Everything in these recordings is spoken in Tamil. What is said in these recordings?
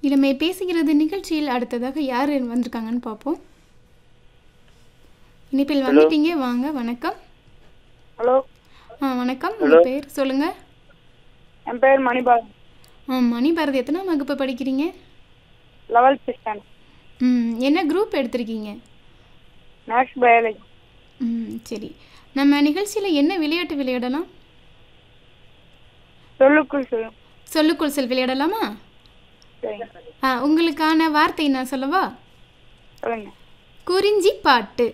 இளமை பேசுகிறது நிகழ்ச்சியில் அடுத்ததாக யார் வந்திருக்காங்கன்னு பார்ப்போம் இனிப்பில் வந்துட்டீங்க வாங்க வணக்கம் ஹலோ ஆ வணக்கம் உங்கள் பேர் சொல்லுங்கள் என் பேர் மணிபால் ஆ மணி பாரதி எத்தனாம் வகுப்பு படிக்கிறீங்க லெவல்த் ஸ்டாண்டர்ட் ம் என்ன குரூப் எடுத்திருக்கீங்க மேக்ஸ் பயாலஜி ம் சரி நம்ம நிகழ்ச்சியில் என்ன விளையாட்டு விளையாடலாம் சொல்லுக்குள் சொல்லும் சொல்லுக்குள் செல் விளையாடலாமா சரிங்க ஆ உங்களுக்கான வார்த்தை நான் சொல்லவா சொல்லுங்க குறிஞ்சி பாட்டு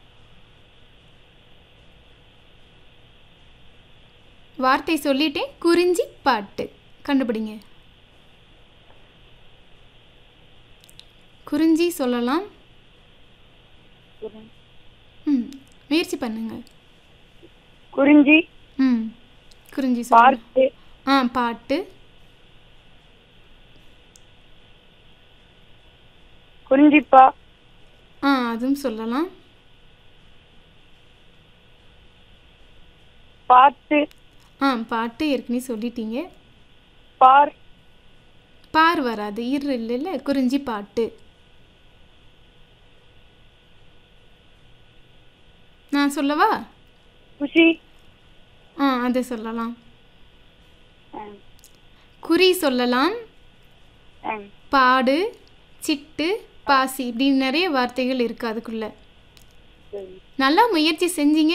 வார்த்தை சொல்லிட்டேன் குறிஞ்சி பாட்டு கண்டுபிடிங்க குறிஞ்சி சொல்லலாம் ம் முயற்சி பண்ணுங்க குறிஞ்சி ம் குறிஞ்சி சொல்லுங்க பார்த்து ஆ பாட்டு குறிஞ்சிப்பா ஆ அதுவும் சொல்லலாம் பார்த்து ஆ பாட்டு ஏற்கனவே சொல்லிட்டீங்க பார் பார் வராது இரு இல்லைல்ல குறிஞ்சி பாட்டு நான் சொல்லவா குஷி ஆ அது சொல்லலாம் ஆம், குறி சொல்லலாம் ஆம். பாடு சிட்டு பாசி இப்படி நிறைய வார்த்தைகள் இருக்குது அதுக்குள்ள சரி நல்லா முயற்சி செஞ்சீங்க